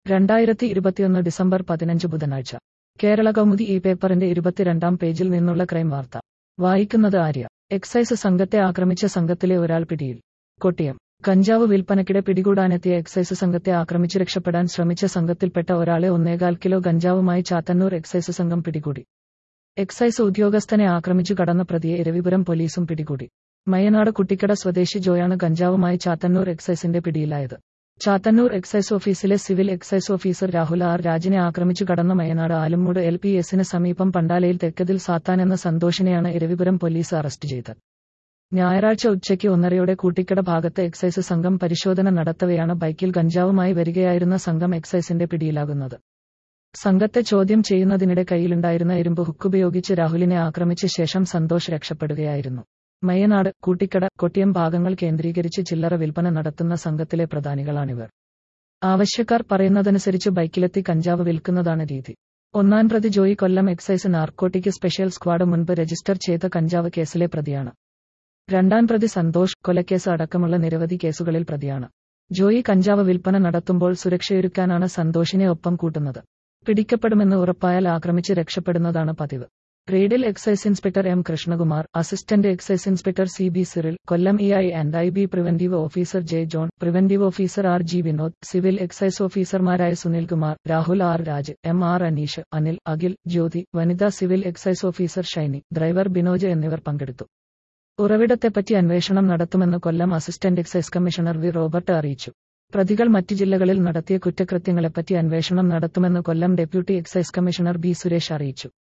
രണ്ടായിരത്തി ഇരുപത്തിയൊന്ന് ഡിസംബർ പതിനഞ്ച് ബുധനാഴ്ച കേരള കൗമുദി ഈ പേപ്പറിന്റെ ഇരുപത്തിരണ്ടാം പേജിൽ നിന്നുള്ള ക്രൈം വാർത്ത വായിക്കുന്നത് ആര്യ എക്സൈസ് സംഘത്തെ ആക്രമിച്ച സംഘത്തിലെ ഒരാൾ പിടിയിൽ കൊട്ടിയം കഞ്ചാവ് വിൽപ്പനക്കിടെ പിടികൂടാനെത്തിയ എക്സൈസ് സംഘത്തെ ആക്രമിച്ച് രക്ഷപ്പെടാൻ ശ്രമിച്ച സംഘത്തിൽപ്പെട്ട ഒരാളെ ഒന്നേകാൽ കിലോ ഗഞ്ചാവുമായി ചാത്തന്നൂർ എക്സൈസ് സംഘം പിടികൂടി എക്സൈസ് ഉദ്യോഗസ്ഥനെ ആക്രമിച്ചു കടന്ന പ്രതിയെ ഇരവിപുരം പോലീസും പിടികൂടി മയനാട് കുട്ടിക്കട സ്വദേശി ജോയാണ് ഗഞ്ചാവുമായി ചാത്തന്നൂർ എക്സൈസിന്റെ പിടിയിലായത് ചാത്തന്നൂർ എക്സൈസ് ഓഫീസിലെ civil excise officer Rahul R രാജിനെ ആക്രമിച്ചു കടന്ന മയനാട് ആലുംമൂട് എൽ പി എസിന് സമീപം പണ്ടാലയിൽ തെക്കതിൽ സാത്താൻ എന്ന സന്തോഷിനെയാണ് ഇരവിപുരം പോലീസ് അറസ്റ്റ് ചെയ്തത് ഞായറാഴ്ച ഉച്ചയ്ക്ക് ഒന്നരയോടെ കൂട്ടിക്കട ഭാഗത്ത് എക്സൈസ് സംഘം പരിശോധന നടത്തവെയാണ് ബൈക്കിൽ ഗഞ്ചാവുമായി വരികയായിരുന്ന സംഘം എക്സൈസിന്റെ പിടിയിലാകുന്നത് സംഘത്തെ ചോദ്യം ചെയ്യുന്നതിനിടെ കയ്യിലുണ്ടായിരുന്ന ഇരുമ്പ് ഹുക്കുപയോഗിച്ച് രാഹുലിനെ ആക്രമിച്ച ശേഷം സന്തോഷ് രക്ഷപ്പെടുകയായിരുന്നു മയ്യനാട് കൂട്ടിക്കട കൊട്ടിയം ഭാഗങ്ങൾ കേന്ദ്രീകരിച്ച് ചില്ലറ വിൽപ്പന നടത്തുന്ന സംഘത്തിലെ പ്രധാനികളാണിവർ ആവശ്യക്കാർ പറയുന്നതനുസരിച്ച് ബൈക്കിലെത്തി കഞ്ചാവ് വിൽക്കുന്നതാണ് രീതി ഒന്നാം പ്രതി Joy Kollam excise narcotic special squad മുൻപ് രജിസ്റ്റർ ചെയ്ത കഞ്ചാവ് കേസിലെ പ്രതിയാണ് രണ്ടാം പ്രതി സന്തോഷ് കൊലക്കേസ് അടക്കമുള്ള നിരവധി കേസുകളിൽ പ്രതിയാണ് ജോയി കഞ്ചാവ് വിൽപ്പന നടത്തുമ്പോൾ സുരക്ഷയൊരുക്കാനാണ് സന്തോഷിനെ ഒപ്പം കൂട്ടുന്നത് പിടിക്കപ്പെടുമെന്ന് ഉറപ്പായാൽ ആക്രമിച്ച് രക്ഷപ്പെടുന്നതാണ് പതിവ് റെയ്ഡിൽ excise inspector M Krishnakumar assistant excise inspector C B Cyril Kollam E I and I B preventive officer J John preventive officer R G Vinod civil excise ഓഫീസർമാരായ Sunilkumar Rahul R Raj M R Aneesh Anil Akhil Jyothi വനിതാ civil excise officer Shiny driver Binoj എന്നിവർ പങ്കെടുത്തു ഉറവിടത്തെപ്പറ്റി അന്വേഷണം നടത്തുമെന്ന് Kollam assistant excise commissioner V Robert അറിയിച്ചു പ്രതികൾ മറ്റു ജില്ലകളിൽ നടത്തിയ കുറ്റകൃത്യങ്ങളെപ്പറ്റി അന്വേഷണം നടത്തുമെന്ന് Kollam deputy excise commissioner B Suresh അറിയിച്ചു